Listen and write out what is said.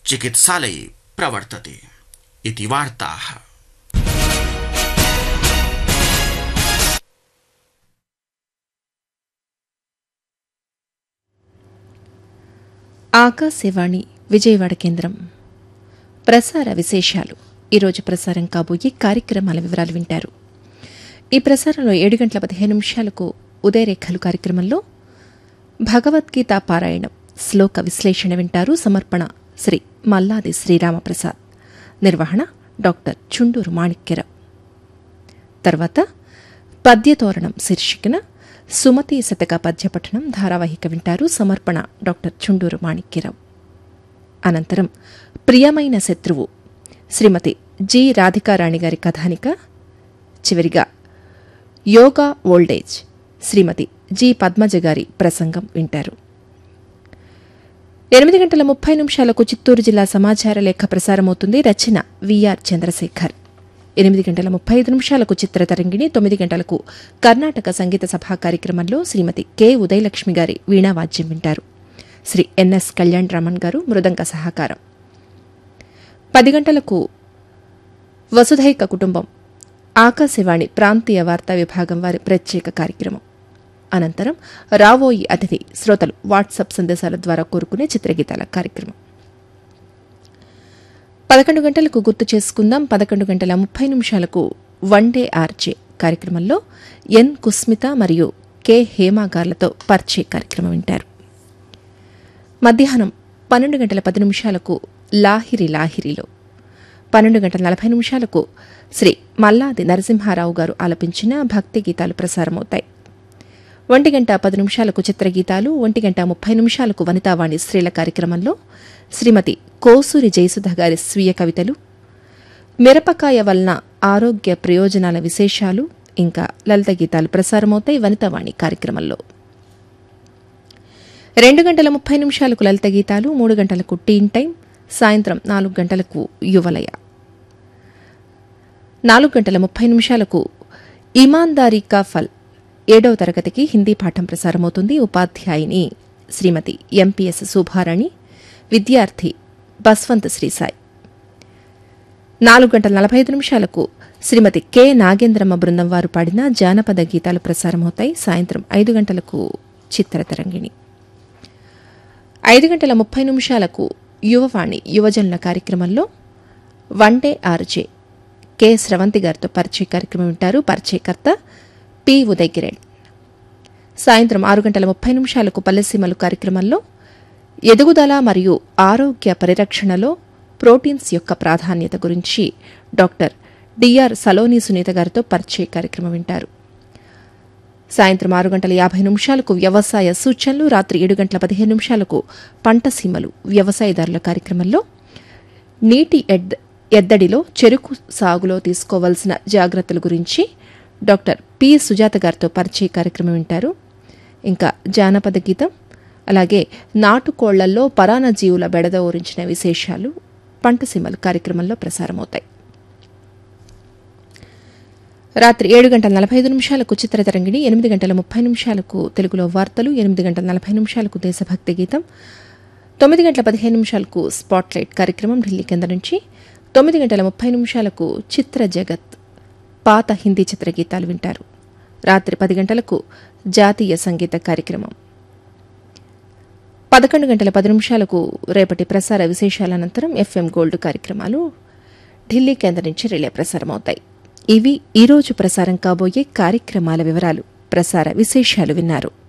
चिकित्सालये प्रवर्तते इति वार्ताः ఆకాశవాణి విజయవాడ కేంద్రం ప్రసార విశేషాలు ఈరోజు ప్రసారం కాబోయే కార్యక్రమాల వివరాలు వింటారు ఈ ప్రసారంలో ఏడు గంటల పదిహేను నిమిషాలకు ఉదయరేఖలు కార్యక్రమంలో భగవద్గీత పారాయణం శ్లోక విశ్లేషణ వింటారు సమర్పణ శ్రీ మల్లాది శ్రీరామప్రసాద్ నిర్వహణ డాక్టర్ చుండూరు మాణిక్యరావు తర్వాత పద్యతోరణం శీర్షికన సుమతి శతక పద్యపఠనం ధారావాహిక వింటారు సమర్పణ డాక్టర్ చుండూరు మాణిక్యరావు అనంతరం ప్రియమైన శత్రువు శ్రీమతి జి రాధికారాణి గారి కథానిక చివరిగా యోగా ఓల్డేజ్ శ్రీమతి జి పద్మజ గారి ప్రసంగం వింటారు ఎనిమిది గంటల ముప్పై నిమిషాలకు చిత్తూరు జిల్లా సమాచార లేఖ ప్రసారమవుతుంది రచన విఆర్ చంద్రశేఖర్ ఎనిమిది గంటల ముప్పై ఐదు నిమిషాలకు చిత్రతరంగిణి తొమ్మిది గంటలకు కర్ణాటక సంగీత సభా కార్యక్రమంలో శ్రీమతి కె ఉదయలక్ష్మి గారి వీణావాద్యం వింటారు శ్రీ ఎన్ఎస్ కళ్యాణ్ రమణ్ గారు మృదంగ సహకారం పది గంటలకు వసుధైక కుటుంబం ఆకాశవాణి ప్రాంతీయ వార్తా విభాగం వారి ప్రత్యేక కార్యక్రమం అనంతరం రావోయి అతిథి శ్రోతలు వాట్సాప్ సందేశాల ద్వారా కోరుకునే చిత్రగీతాల కార్యక్రమం పదకొండు గంటలకు గుర్తు చేసుకుందాం పదకొండు గంటల ముప్పై నిమిషాలకు వన్ డే ఆర్జే కార్యక్రమంలో ఎన్ కుస్మిత మరియు కె హేమా గార్లతో పరిచయ కార్యక్రమం వింటారు మధ్యాహ్నం పన్నెండు గంటల పది నిమిషాలకు లాహిరి లాహిరిలో పన్నెండు గంటల నలభై నిమిషాలకు శ్రీ మల్లాది నరసింహారావు గారు ఆలపించిన భక్తి గీతాలు ప్రసారమవుతాయి ఒంటి గంట పది నిమిషాలకు చిత్రగీతాలు ఒంటి గంట ముప్పై నిమిషాలకు వనితావాణి స్త్రీల కార్యక్రమంలో శ్రీమతి కోసూరి జయసుధ గారి స్వీయ కవితలు మిరపకాయ వలన ఆరోగ్య ప్రయోజనాల విశేషాలు ఇంకా లలిత గీతాలు ప్రసారమవుతాయి వనితావాణి కార్యక్రమంలో రెండు గంటల ముప్పై నిమిషాలకు లలిత గీతాలు మూడు గంటలకు టీన్ టైం సాయంత్రం నాలుగు గంటలకు యువలయ నాలుగు గంటల ముప్పై నిమిషాలకు ఇమాందారీ కా ఫల్ ఏడవ తరగతికి హిందీ పాఠం ప్రసారమవుతుంది ఉపాధ్యాయుని శ్రీమతి ఎంపీఎస్ శోభారాణి విద్యార్థి బస్వంత్ శ్రీసాయి నాలుగు గంటల నలభై ఐదు నిమిషాలకు శ్రీమతి కె నాగేంద్రమ్మ బృందం వారు పాడిన జానపద గీతాలు ప్రసారమవుతాయి సాయంత్రం ఐదు గంటలకు చిత్రతరంగిణి ఐదు గంటల ముప్పై నిమిషాలకు యువవాణి యువజనుల కార్యక్రమంలో one day RJ K Sravanthi గారితో పరిచయ కార్యక్రమం వింటారు పరిచయకర్త పి ఉదయ్ కిరణ్ సాయంత్రం ఆరు గంటల ముప్పై నిమిషాలకు పల్లెసీమలు కార్యక్రమంలో ఎదుగుదల మరియు ఆరోగ్య పరిరక్షణలో ప్రోటీన్స్ యొక్క ప్రాధాన్యత గురించి డాక్టర్ డిఆర్ సలోని సునీత గారితో పరిచయ కార్యక్రమం వింటారు సాయంత్రం ఆరు గంటల యాభై నిమిషాలకు వ్యవసాయ సూచనలు రాత్రి ఏడు గంటల పదిహేను నిమిషాలకు పంట సీమలు వ్యవసాయదారుల కార్యక్రమంలో నీటి ఎడ్ ఎద్దడిలో చెరుకు సాగులో తీసుకోవాల్సిన జాగ్రత్తల గురించి డాక్టర్ పి సుజాత గారితో పరిచయ కార్యక్రమం వింటారు ఇంకా జానపద గీతం అలాగే నాటుకోళ్లల్లో పరాణ జీవుల బెడద ఊరించిన విశేషాలు పంటసీమలు కార్యక్రమంలో ప్రసారమవుతాయి రాత్రి ఏడు గంటల నలభై ఐదు నిమిషాలకు చిత్రతరంగిణి ఎనిమిది గంటల ముప్పై నిమిషాలకు తెలుగులో వార్తలు ఎనిమిది గంటల నలభై నిమిషాలకు దేశభక్తి గీతం తొమ్మిది గంటల పదిహేను నిమిషాలకు స్పాట్లైట్ కార్యక్రమం ఢిల్లీ కేంద్ర నుంచి తొమ్మిది గంటల ముప్పై నిమిషాలకు చిత్ర జగత్ పాత హిందీ చిత్రగీతాలు వింటారు రాత్రి పది గంటలకు జాతీయ సంగీత కార్యక్రమం పదకొండు గంటల పది నిమిషాలకు రేపటి ప్రసార విశేషాల అనంతరం ఎఫ్ఎం గోల్డ్ కార్యక్రమాలు ఢిల్లీ కేంద్రం నుంచి రిలే ప్రసారమవుతాయి ఇవి ఈరోజు ప్రసారం కాబోయే కార్యక్రమాల వివరాలు ప్రసార విశేషాలు విన్నారు